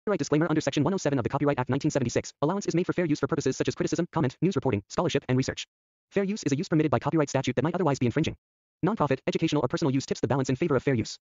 Copyright disclaimer under Section 107 of the Copyright Act 1976. Allowance is made for fair use for purposes such as criticism, comment, news reporting, scholarship, and research. Fair use is a use permitted by copyright statute that might otherwise be infringing. Nonprofit, educational, or personal use tips the balance in favor of fair use.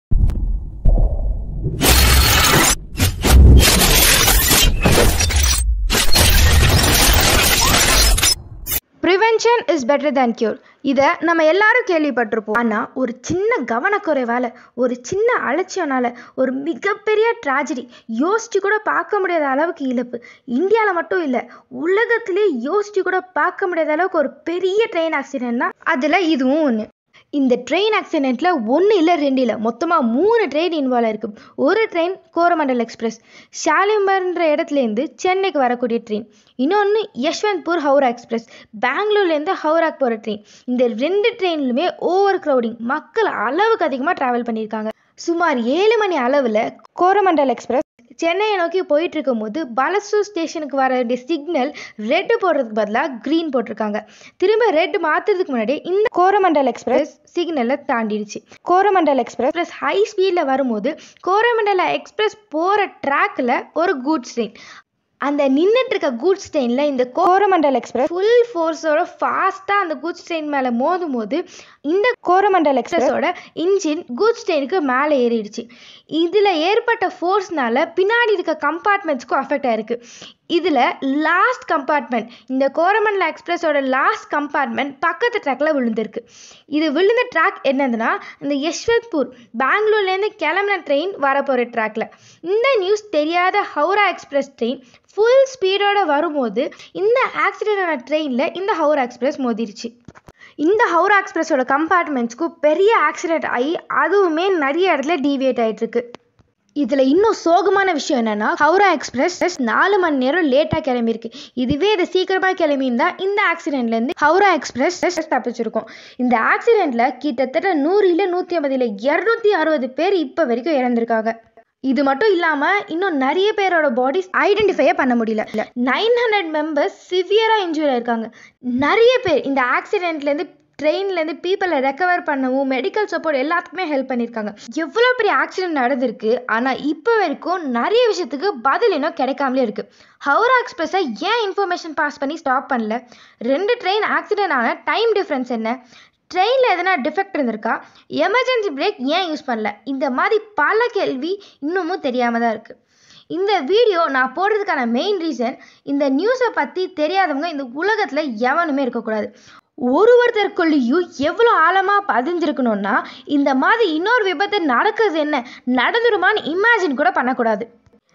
Prevention is better than cure இதை நம்ம எல்லாரும் கேள்விப்பட்டிருப்போம் ஆனால் ஒரு சின்ன கவனக்குறைவால் ஒரு சின்ன அலட்சியனால ஒரு மிகப்பெரிய ட்ராஜடி யோசிச்சு கூட பார்க்க முடியாத அளவுக்கு இழப்பு இந்தியாவில் மட்டும் இல்லை உலகத்திலே யோசிச்சு கூட பார்க்க முடியாத அளவுக்கு ஒரு பெரிய ட்ரெயின் ஆக்சிடென்ட்னா அதில் இதுவும் ஒன்று இந்த ட்ரெயின் ஆக்சிடெண்ட்டில் ஒன்று இல்லை ரெண்டு இல்லை மொத்தமாக மூணு ட்ரெயின் இன்வால்வ் ஆயிருக்கு ஒரு ட்ரெயின் கோரமண்டல் எக்ஸ்பிரஸ் ஷாலிமர்ன்ற இடத்துலேருந்து சென்னைக்கு வரக்கூடிய ட்ரெயின் இன்னொன்று யஷ்வந்த்பூர் ஹவுரா எக்ஸ்பிரஸ் பெங்களூர்லேருந்து ஹவுராக்கு போகிற ட்ரெயின் இந்த ரெண்டு ட்ரெயின்லுமே ஓவர் க்ரௌடிங் மக்கள் அளவுக்கு அதிகமாக ட்ராவல் பண்ணியிருக்காங்க சுமார் ஏழு மணி அளவில் கோரமண்டல் எக்ஸ்பிரஸ் சென்னையை நோக்கி போயிட்டு இருக்கும்போது பலசூர் ஸ்டேஷனுக்கு வர வேண்டிய சிக்னல் ரெட்டு போடுறதுக்கு பதிலாக க்ரீன் போட்டிருக்காங்க திரும்ப ரெட் மாற்றுறதுக்கு முன்னாடி இந்த கோரமண்டல் எக்ஸ்பிரஸ் சிக்னலை தாண்டிடுச்சு கோரமண்டல் எக்ஸ்பிரஸ் ஹை ஸ்பீடில் வரும்போது கோரமண்டல எக்ஸ்பிரஸ் போகிற ட்ராக்கில் ஒரு கூட்ஸ் ட்ரெயின் அந்த நின்றுட்டு இருக்க கூட்ஸ் ட்ரெயினில் இந்த கோரமண்டல் எக்ஸ்பிரஸ் ஃபுல் ஃபோர்ஸோட ஃபாஸ்ட்டாக அந்த கூட்ஸ் ட்ரெயின் மேலே மோதும் போது இந்த கோரமண்டல் எக்ஸ்பிரஸோட இன்ஜின் கூட்ஸ் ட்ரெயினுக்கு மேலே ஏறிடுச்சு இதில் ஏற்பட்ட ஃபோர்ஸ்னால பின்னாடி இருக்க கம்பார்ட்மெண்ட்ஸ்க்கும் அஃபெக்ட் ஆயிருக்கு இதில் லாஸ்ட் கம்பார்ட்மெண்ட் இந்த கோரமண்டல் எக்ஸ்பிரஸோட லாஸ்ட் கம்பார்ட்மெண்ட் பக்கத்து ட்ராக்ல விழுந்திருக்கு இது விழுந்த ட்ராக் என்னதுன்னா இந்த யஷ்வந்த்பூர் பெங்களூர்லேருந்து கிளம்பின ட்ரெயின் வரப்போகிற ட்ராக்ல இந்த நியூஸ் தெரியாத ஹவுரா எக்ஸ்பிரஸ் ட்ரெயின் ஃபுல் ஸ்பீடோட வரும்போது இந்த ஆக்சிடென்ட் ஆன ட்ரெயினில் இந்த ஹவுரா எக்ஸ்பிரஸ் மோதிருச்சு இந்த ஹவுரா எக்ஸ்பிரஸோட கம்பார்ட்மெண்ட்ஸ்க்கும் பெரிய ஆக்சிடென்ட் ஆகி அதுவுமே நிறைய இடத்துல டீவியேட் ஆகிட்டு இருக்கு இதில் இன்னும் சோகமான விஷயம் என்னன்னா ஹவுரா எக்ஸ்பிரஸ் நாலு மணி நேரம் லேட்டாக கிளம்பியிருக்கு இதுவே இதை சீக்கிரமாக கிளம்பியிருந்தா இந்த ஆக்சிடென்ட்லேருந்து ஹவுரா எக்ஸ்பிரஸ் தப்பிச்சிருக்கும் இந்த ஆக்சிடெண்ட்டில் கிட்டத்தட்ட நூறு இல்லை நூற்றி ஐம்பது இல்லை இரநூத்தி அறுபது பேர் இப்போ வரைக்கும் இறந்துருக்காங்க இது மட்டும் இல்லாமல் இன்னும் நிறைய பேரோட பாடிஸ் ஐடென்டிஃபையே பண்ண முடியல நைன் ஹண்ட்ரட் மெம்பர்ஸ் சிவியராக இன்ஜூரி ஆயிருக்காங்க நிறைய பேர் இந்த ஆக்சிடென்ட்லேருந்து ட்ரெயின்லேருந்து பீப்புளை ரெக்கவர் பண்ணவும் மெடிக்கல் சப்போர்ட் எல்லாத்துக்குமே ஹெல்ப் பண்ணியிருக்காங்க எவ்வளோ பெரிய ஆக்சிடென்ட் நடந்திருக்கு ஆனால் இப்போ வரைக்கும் நிறைய விஷயத்துக்கு பதில் இன்னும் கிடைக்காமலே இருக்குது ஹவுரா எக்ஸ்பிரஸை ஏன் இன்ஃபர்மேஷன் பாஸ் பண்ணி ஸ்டாப் பண்ணல ரெண்டு ட்ரெயின் ஆக்சிடென்ட் ஆன டைம் டிஃப்ரென்ஸ் என்ன ட்ரெயினில் எதனா டிஃபெக்ட் இருந்திருக்கா எமர்ஜென்சி பிரேக் ஏன் யூஸ் பண்ணல இந்த மாதிரி பல கேள்வி இன்னமும் தெரியாமல் தான் இருக்குது இந்த வீடியோ நான் போடுறதுக்கான மெயின் ரீசன் இந்த நியூஸை பற்றி தெரியாதவங்க இந்த உலகத்தில் எவனுமே இருக்கக்கூடாது ஒரு ஒருத்தருக்குள்ளேயும் எவ்வளோ ஆழமாக பதிஞ்சிருக்கணும்னா இந்த மாதிரி இன்னொரு விபத்து நடக்குது என்ன நடந்துருமான்னு இமேஜின் கூட பண்ணக்கூடாது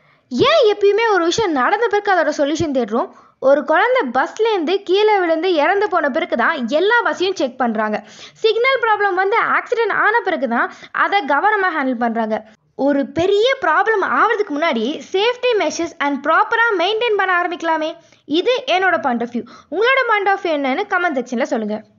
ஏன் எப்பயுமே ஒரு விஷயம் நடந்த பிறகு அதோட சொல்யூஷன் தேடுறோம் ஒரு குழந்தை பஸ்லேருந்து கீழே விழுந்து இறந்து போன பிறகு தான் எல்லா பஸ்ஸையும் செக் பண்ணுறாங்க சிக்னல் ப்ராப்ளம் வந்து ஆக்சிடென்ட் ஆன பிறகு தான் அதை கவனமாக ஹேண்டில் பண்ணுறாங்க ஒரு பெரிய ப்ராப்ளம் ஆகிறதுக்கு முன்னாடி சேஃப்டி மெஷர்ஸ் அண்ட் ப்ராப்பராக மெயின்டைன் பண்ண ஆரம்பிக்கலாமே இது என்னோட பாயிண்ட் ஆஃப் வியூ உங்களோட பாயிண்ட் ஆஃப் வியூ என்னன்னு கமெண்ட் செக்ஷனில் சொல்லுங்கள்